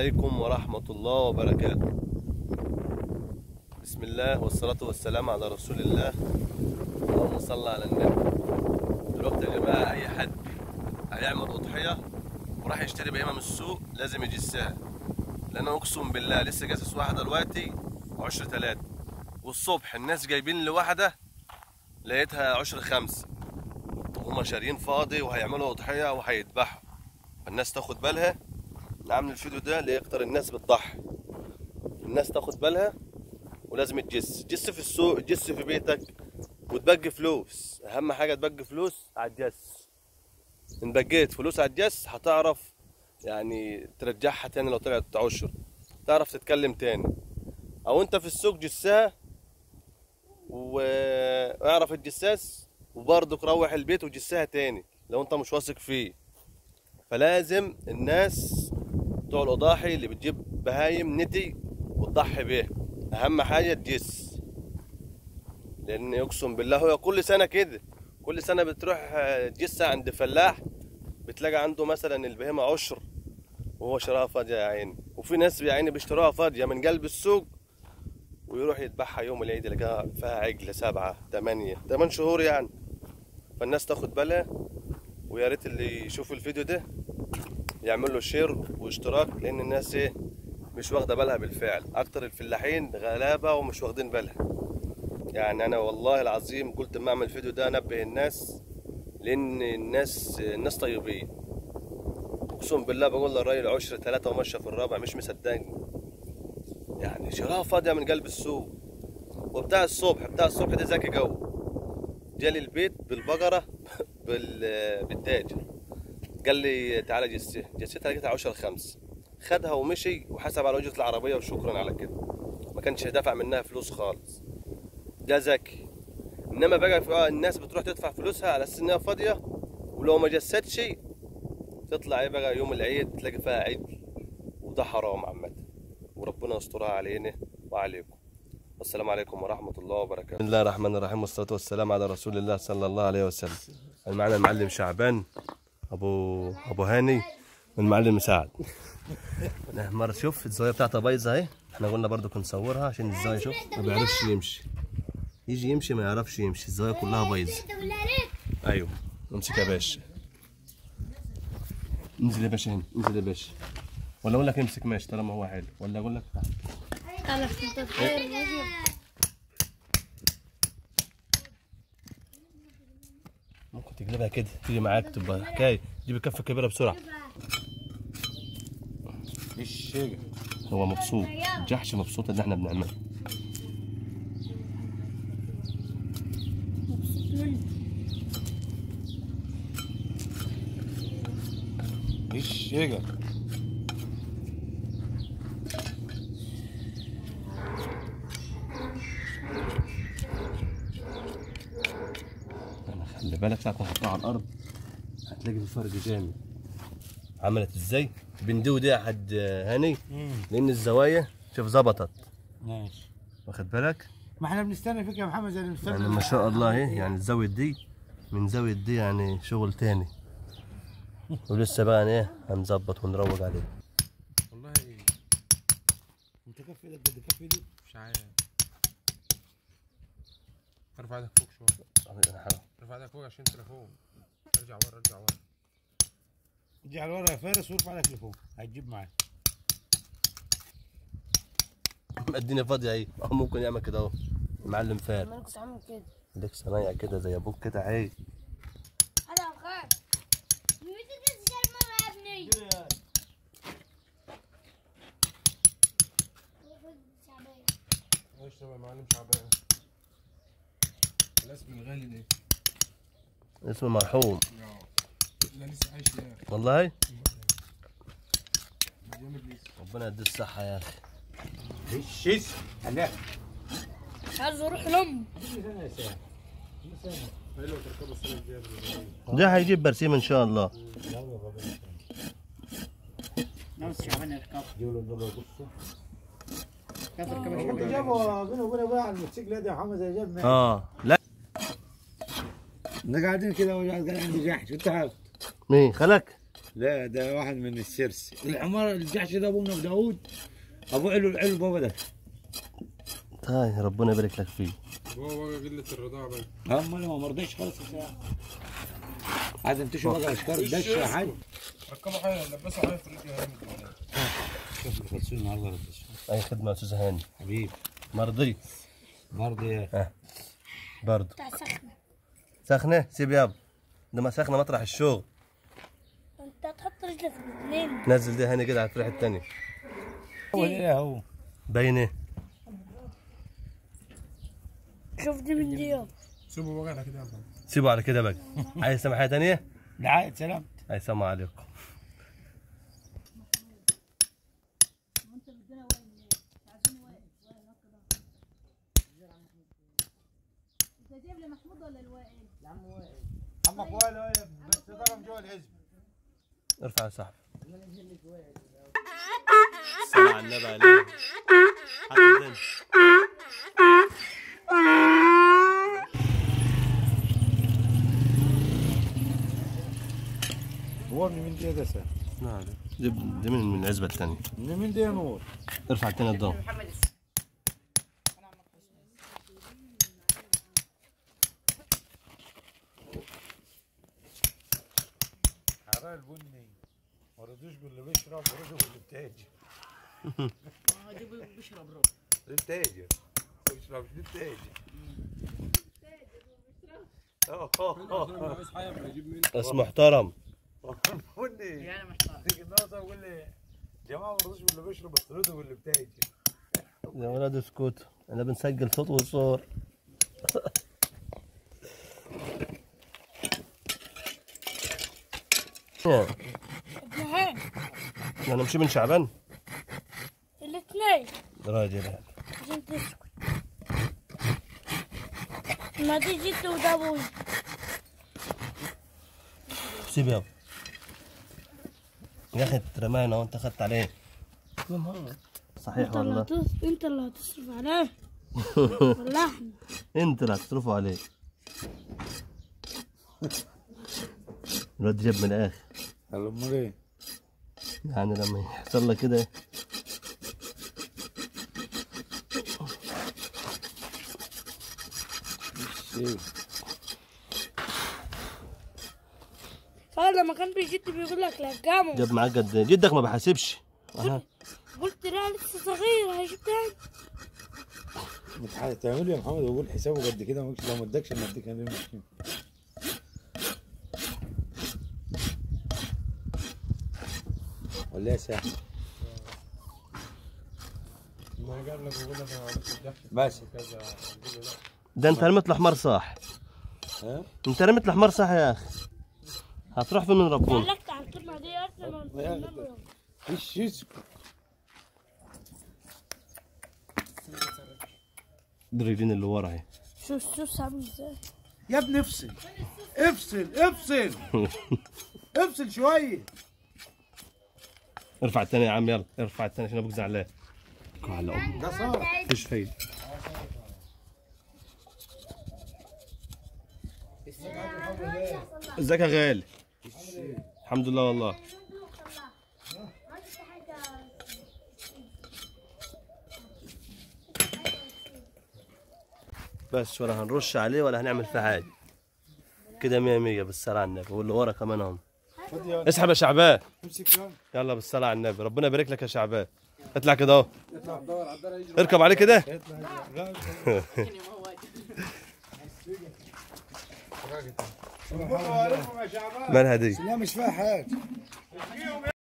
عليكم ورحمة الله وبركاته بسم الله والصلاة والسلام على رسول الله اللهم صل على النبي دلوقتي يا جماعة أي حد هيعمل أضحية وراح يشتري بهيمة من السوق لازم يجسها لأن أنا أقسم بالله لسه جاسس واحدة دلوقتي عشر تلاتة والصبح الناس جايبين لي واحدة لقيتها عشر خمسة وهما شاريين فاضي وهيعملوا أضحية وهيذبحوا الناس تاخد بالها نعمل الفيديو ده لأكتر الناس بتضحي الناس تاخد بالها ولازم تجس جس في السوق جس في بيتك وتبقي فلوس اهم حاجه تبقي فلوس على الجس ان بقيت فلوس على الجس هتعرف يعني ترجعها تاني لو طلعت عشر تعرف تتكلم تاني او انت في السوق جسها واعرف الجساس وبرضك روح البيت وجسها تاني لو انت مش واثق فيه فلازم الناس بتوع الاضاحي اللي بتجيب بهايم نتي وتضحي بيها اهم حاجه تجس لان يقسم بالله هو كل سنه كده كل سنه بتروح تجس عند فلاح بتلاقي عنده مثلا البهيمه عشر وهو شراها فاضيه يا عيني وفي ناس يا عيني بيشتروها فاضيه من قلب السوق ويروح يذبحها يوم العيد يلاقيها فيها عجله سبعه ثمانيه ثمان شهور يعني فالناس تاخد بالها ويا ريت اللي يشوف الفيديو ده يعمل له شير واشتراك لان الناس ايه مش واخده بالها بالفعل اكتر الفلاحين غلابه ومش واخدين بالها يعني انا والله العظيم قلت اما اعمل الفيديو ده انبه الناس لان الناس الناس طيبين اقسم بالله بقول للراجل عشر ثلاثة ومشى في الرابع مش مصدقني يعني شراها فاضية من قلب السوق وبتاع الصبح بتاع الصبح ده ذكي جو جالي البيت بالبقرة بال- بالتاجر قال لي تعالى جسها جسيتها لقيتها عشر خمس خدها ومشي وحسب على اجره العربيه وشكرا على كده ما كانش دافع منها فلوس خالص ده ذكي انما بقى في- آه الناس بتروح تدفع فلوسها على اساس انها فاضيه ولو ما جستش تطلع ايه بقى يوم العيد تلاقي فيها عجل وده حرام عامه وربنا يسترها علينا وعليكم والسلام عليكم ورحمة الله وبركاته بسم الله الرحمن الرحيم والصلاة والسلام على رسول الله صلى الله عليه وسلم معنا المعلم شعبان أبو أبو هاني والمعلم مساعد لا مرة شوف الزاوية بتاعتها بايظة اهي احنا قلنا برضو نصورها عشان الزاوية شوف ما بيعرفش يمشي يجي يمشي ما يعرفش يمشي الزاوية كلها بايظة ايوه امسك يا باشا انزل يا باشا هنا انزل يا باشا ولا اقول لك امسك ماشي طالما هو حلو ولا اقول لك تعال انا كنت اتخيل ممكن تقلبها كده تيجي معاك تبقى حكايه جيب الكفه الكبيره بسرعه ايش هيك هو مبسوط الجحش مبسوط ان احنا بنعمله ايش هيك انا خلي بالك ساعه ما احطها على الارض هتلاقي في فرق جامد عملت ازاي بندو دي حد هاني لان الزوايا شوف ظبطت ماشي واخد بالك ما احنا بنستنى فيك يا محمد زي اللي بنستنى يعني ما شاء الله اهي يعني الزاويه دي من زاويه دي يعني شغل تاني ولسه بقى يعني ايه هنظبط ونروج عليه والله انت كف ايدك قد كف ايدي مش عارف ارفع ايدك فوق شويه ارفع ايدك فوق عشان تليفون ارجع ورا ارجع ورا ارجع لورا يا فارس وارفع لك لفوق هتجيب معاك الدنيا فاضيه اهي أهو ممكن يعمل كده اهو المعلم فار انا كنت عامل كده ليك صنايع كده زي ابوك كده عايز هذا خير متى تنزل مرة يا ابني ايش تبع معلم شعبان الاسم الغالي ده اسمه مرحوم لا لسه عايش يا اخي والله جامد لسه ربنا يدي الصحة يا أخي ايش ايش انا عايز اروح لام حلو تركب السنه الجايه ده هيجيب برسيم إن شاء الله نفس شعبان يركب جيبوا له بصوا جابوا بينه وبين ابويا على الموتوسيكل ده يا محمد زي جاب آه لا احنا قاعدين كده وقاعد قاعد عندي جحش انت عارف مين خلك لا ده واحد من السرس الحمار الجحش ده ابونا داوود ابو علو العلو بابا ده طيب ربنا يبارك لك فيه هو بقى قله الرضاعه بقى هم انا ما مرضيش خالص يا ساعة عايز انتشوا بقى اشكال دش يا حاج ركبوا حاجه لبسوا حاجه في الرجل هامد شوف الخلصون النهارده لبسوا. اي خدمه يا استاذ هاني حبيبي مرضي برضه ايه برضه بتاع سخنة سخنه سيب يابا ده ما سخنه مطرح الشغل انت تحط رجلك في الاثنين نزل دي هاني كده على الفرح التاني هو ايه هو باين ايه شوف دي من دي يابا سيبوا بقى على كده يا عم. سيبه على كده بقى عايز سمع حاجه تانيه دعاية سلام عايز سمع عليكم عمك وائل بس ضرب جوا الحزب ارفع يا صاحبي الصلاة على النبي عليه حط الدنيا. هو من مين دي ده سا نعم دي دي من من العزبة الثانية من مين دي يا نور ارفع التاني الضوء حرام البني ما رضوش باللي بيشرب ورضوا باللي بتاجر اه دي بيشرب ربع ده التاجر ما بيشربش ده التاجر عايز حاجه ما يجيب مني بس محترم بني يعني محتار تيجي النهارده يقول لي جماعه ما رضوش باللي بيشرب بس رضوا باللي بتاجر يا ولاد اسكت انا بنسجل صوت وصور يا، ابنهان انا نمشي من شعبان الاثنين راجل هذا. عشان تسكت ما دي جيت وده ابوي سيب يابا يا اخي ترمانا وانت اخذت عليه صحيح انت اللي والله هتص... انت اللي هتصرف عليه ولا احنا انت اللي هتصرفوا عليه الواد جاب من الاخر قال امال ايه يعني لما يحصل لك كده ايه فلما كان بيجي بيقول لك لقامه جاب معاك قد إيه؟ جدك ما بحاسبش انا قلت لا لسه صغير هيجيب تاني متح- تعملوا يا محمد وقول حسابه قد كده ممكن لو ما ادكش ما اديك انا مش ولا يا ساعة ما قال لك بقول لك انا عملت الجحش بس كذا قلت له لا ده انت رميت الحمار صح ها انت رميت الحمار صح يا اخي هتروح فين من ربنا علقت على الكلمة دي قبل ما نقول ايش يسكت دي الرجلين اللي ورا اهي شو السوس عامل ازاي يا ابني افصل افصل افصل افصل شويه ارفع التاني يا عم يلا ارفع التاني عشان ابوك زعلان على امك ده صار مفيش فايده ازيك يا غالي الحمد لله والله بس ولا هنرش عليه ولا هنعمل فيه حاجه كده مية مية بالصلاة على النبي واللي ورا كمان هم خد يا اسحب يا شعبان امسك يا يلا بالصلاة على النبي ربنا يبارك لك يا شعبان اطلع كده اهو اطلع دور على الدار يجري اركب عليه كده لا مالها دي لا مش فيها حاجه